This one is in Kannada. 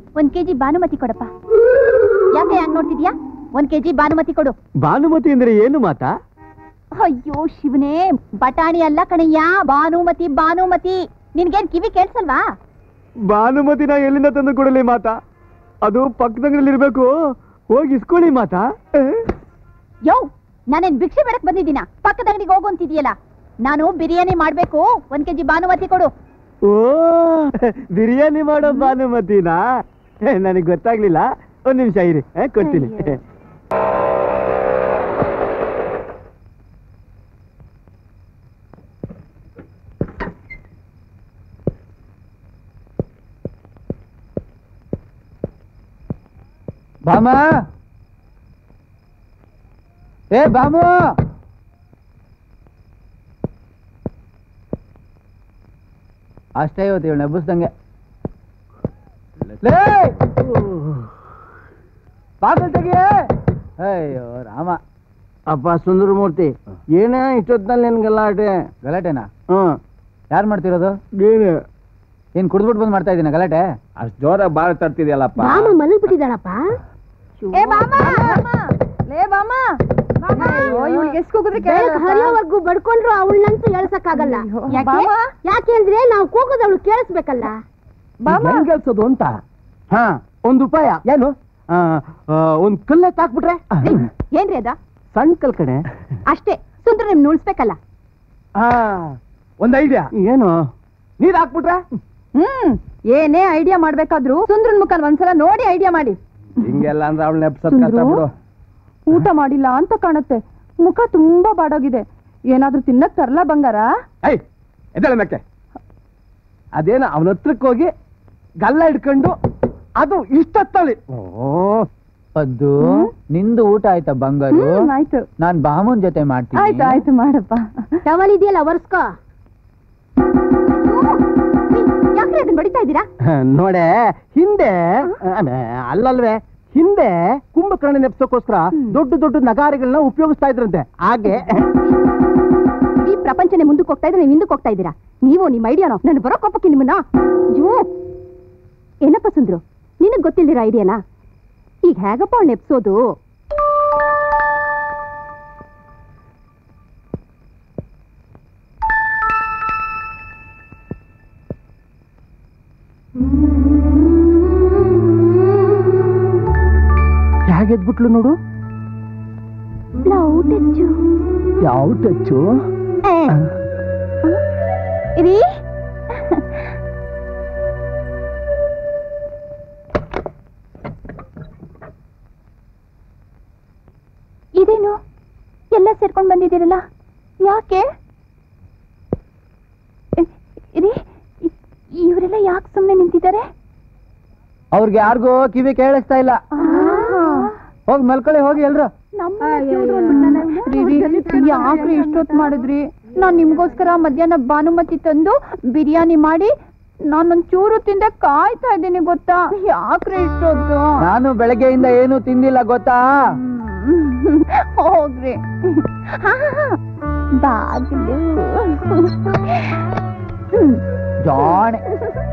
ಒಂದ್ ಕೆಜಿ ಭಾನುಮತಿ ಕೊಡಪ್ಪ ಯಾಕೆ ಹಂಗ್ ನೋಡ್ತಿದ್ಯಾ ಒಂದ್ ಕೆಜಿ ಭಾನುಮತಿ ಕೊಡು ಭಾನುಮತಿ ಅಂದ್ರೆ ಏನು ಮಾತಾ ಅಯ್ಯೋ ಶಿವನೇ ಬಟಾಣಿ ಅಲ್ಲ ಕಣಯ್ಯ ಭಾನುಮತಿ ಭಾನುಮತಿ ನಿನ್ಗೇನ್ ಕಿವಿ ಕೇಳ್ಸಲ್ವಾ ಭಾನುಮತಿನ ಎಲ್ಲಿಂದ ತಂದು ಕೊಡಲಿ ಮಾತಾ ಅದು ಪಕ್ಕದಂಗಲ್ಲಿ ಇರ್ಬೇಕು ಹೋಗಿ ಇಸ್ಕೊಳ್ಳಿ ಮಾತಾ ಯೋ ನಾನೇನ್ ಭಿಕ್ಷೆ ಬೇಡಕ್ ಬಂದಿದ್ದೀನ ಪಕ್ಕದ ಅಂಗಡಿಗೆ ಹೋಗು ಅಂತಿದ್ಯಲ್ಲ ನಾನು ಬಿರಿಯಾನಿ ಮಾಡ್ಬೇಕು ಒಂದ್ ಕೆಜಿ ಭಾನುಮತಿ ಕೊಡು ಓ ಬಿರಿಯಾನಿ ಮಾಡೋ ಭಾನುಮತಿನಾ ನನಗೆ ಗೊತ್ತಾಗ್ಲಿಲ್ಲ ಒಂದ್ ನಿಮಿಷ ಇರಿ ಆ, ಕೊಡ್ತೀನಿ ಅಯ್ಯೋ. ಬಾಮ ಏ ಬಾಮು ಅಷ್ಟೇ ಇವತ್ತು ಇವಳು ನೆಬ್ಬಿಸ್ದಂಗೆ ಲೇ ಬಾಗಿಲು ತೆಗಿಯೇ ಅಯ್ಯೋ ರಾಮ ಅಪ್ಪ ಸುಂದರಮೂರ್ತಿ ಏನೇ ಇಷ್ಟೊತ್ತಿನಲ್ಲಿ ನಿನ್ ಗಲಾಟೆ ಗಲಾಟೆನಾ ಹ್ಮ್ ಯಾರು ಮಾಡ್ತಿರೋದು ಏನು ಏನ್ ಕುಡ್ದ್ಬಿಟ್ಟು ಬಂದು ಮಾಡ್ತಾ ಇದ್ದೀನ ಗಲಾಟೆ ಅಷ್ಟ್ ಜೋರ ಬಾಳ ತರ್ತಿದ್ಯಲ್ಲಪ್ಪ ಮಲಗ್ಬಿಟ್ಟಿದ್ದಾಳಪ್ಪ ಏ ಬಾಮ ಲೇ ಬಾಮ ಹರಿಯೋವರೆಗೂ ಬಡ್ಕೊಂಡ್ರು ಅವಳನ್ನಂತೂ ಹೇಳ್ಸಕ್ಕಾಗಲ್ಲ ಯಾಕೆ? ಯಾಕೆ ಅಂದ್ರೆ ನಾವು ಕೂಗೋದು ಅವಳು ಕೇಳಿಸ್ಬೇಕಲ್ಲ ಹೆಂಗ್ ಕೆಲ್ಸೋದು ಅಂತ ಹಾ ಒಂದ್ ಉಪಾಯ ಏನು ಆ, ಆ, ಒಂದ್ ಕಲ್ಲೆ ತಾಕ್ಬಿಟ್ರೆ ಏನ್ರಿ ಅದ ಸಣ್ಣ ಕಲ್ ಕಡೆ ಅಷ್ಟೇ ಸುಂದ್ರ ನಿಮ್ ನುಳ್ಸ್ಬೇಕಲ್ಲ ಹಾ ಒಂದ್ ಐಡಿಯಾ ಏನು ನೀರ್ ಹಾಕ್ಬಿಟ್ರೆ ಹ್ಮ್ ಏನೇ ಐಡಿಯಾ ಮಾಡ್ಬೇಕಾದ್ರು ಸುಂದ್ರನ್ ಮುಖಲ್ ಒಂದ್ಸಲ ನೋಡಿ ಐಡಿಯಾ ಮಾಡಿ ಹಿಂಗೆಲ್ಲ ಅಂದ್ರೆ ಅವಳು ನೆಪ್ಸದ್ ಕಷ್ಟ ಸುಂದ್ರು? ಬಿಡು ಊಟ ಮಾಡಿಲ್ಲ ಅಂತ ಕಾಣುತ್ತೆ ಮುಖ ತುಂಬಾ ಬಾಡೋಗಿದೆ ಏನಾದ್ರೂ ತಿನ್ನಕ್ ತರ್ಲಾ ಬಂಗಾರ ಐ ಎದ್ದೇಳ ಮೇಕೆ ಅದೇನ ಅವನ ಹತ್ರಕ್ಕೆ ಹೋಗಿ ಗಲ್ಲ ಹಿಡ್ಕೊಂಡು ಅದು ಇಷ್ಟತ್ತಲ್ಲಿ ಓ ಪದ್ದು ನಿಂದು ಊಟ ಆಯ್ತಾ ಬಂಗಾರು ಹ್ಮ್, ಆಯ್ತು ನಾನ್ ಬಾಮುನ್ ಜೊತೆ ಆಯ್ತು ಮಾಡ್ತೀನಿ ಆಯ್ತು ಮಾಡಪ್ಪ ಟವಲ್ ಇದೆಯಲ್ಲ ಒರ್ಸ್ಕೋ ಯಾಕ್ರೆ ಅದನ್ನ ಬಡಿತಾ ಇದ್ದೀರಾ ನೋಡೆ ಹಿಂದೆ ಅದೇ, ಅಲ್ಲಲ್ವೇ ಹಿಂದೆ ಕುಂಭಕರ್ಣ ನೆಪ್ಸೋಕೋಸ್ಕರ ದೊಡ್ಡ ದೊಡ್ಡ ನಗಾರಿಗಳನ್ನ ಉಪಯೋಗಿಸ್ತಾ ಇದ್ರಂತೆ ಹಾಗೆ ಇಡೀ ಪ್ರಪಂಚನೇ ಮುಂದಕ್ಕೆ ಹೋಗ್ತಾ ಇದ್ರೆ ನೀವು ಹಿಂದಕ್ಕೆ ಹೋಗ್ತಾ ಇದ್ದೀರಾ ನೀವು ನಿಮ್ಮ ಐಡಿಯಾನೋ ನಾನು ಬರೋ ಕೋಪಕ್ಕೆ ನಿಮ್ಮನ್ನ ಅಯ್ಯೋ ಏನಪ್ಪ ಸುಂದ್ರು ನಿನಗ್ ಗೊತ್ತಿಲ್ದಿರ ಐಡಿಯಾನಾ ಈಗ ಹೇಗಪ್ಪ ಅವ್ಳು ನೆಪ್ಸೋದು ಹೇಗೆ ಎದ್ಬಿಟ್ಲು ನೋಡು ಯಾವ ಟಚ್ಚು ಇರಿ ಇದೇನು ಎಲ್ಲ ಸೇರ್ಕೊಂಡ್ ಬಂದಿದ್ದೀರಲ್ಲ ಯಾಕೆ ಇ- ಇರಿ ಇ- ಇವರೆಲ್ಲ ಯಾಕೆ ಸುಮ್ಮನೆ ನಿಂತಿದ್ದಾರೆ ಅವ್ರಿಗೆ ಯಾರಿಗೂ ಕಿವಿ ಕೇಳಿಸ್ತಾ ಇಲ್ಲ ಹೋಗಿ ಮಲ್ಕೊಳ್ಳಿ ಹೋಗಿ ಎಲ್ರು ಯಾಕ್ರಿ ಇಷ್ಟೊತ್ತು ಮಾಡಿದ್ರಿ ನಾನ್ ನಿಮ್ಗೋಸ್ಕರ ಮಧ್ಯಾಹ್ನ ಭಾನುಮತಿ ತಂದು ಬಿರಿಯಾನಿ ಮಾಡಿ ನಾನೊಂದ್ ಚೂರು ತಿಂದೆ ಕಾಯ್ತಾ ಇದ್ದೀನಿ ಗೊತ್ತಾ ಯಾಕ್ರಿ ಇಷ್ಟೊತ್ತು ನಾನು ಬೆಳಗ್ಗೆಯಿಂದ ಏನು ತಿಂದಿಲ್ಲ ಗೊತ್ತಾ ಹ್ಮ್. ಹೋಗ್ರಿ ಹಾ, ಹಾ, ಹಾ. ಬಾಗಿಲು ಹ್ಮ್. ಜಾಣೆ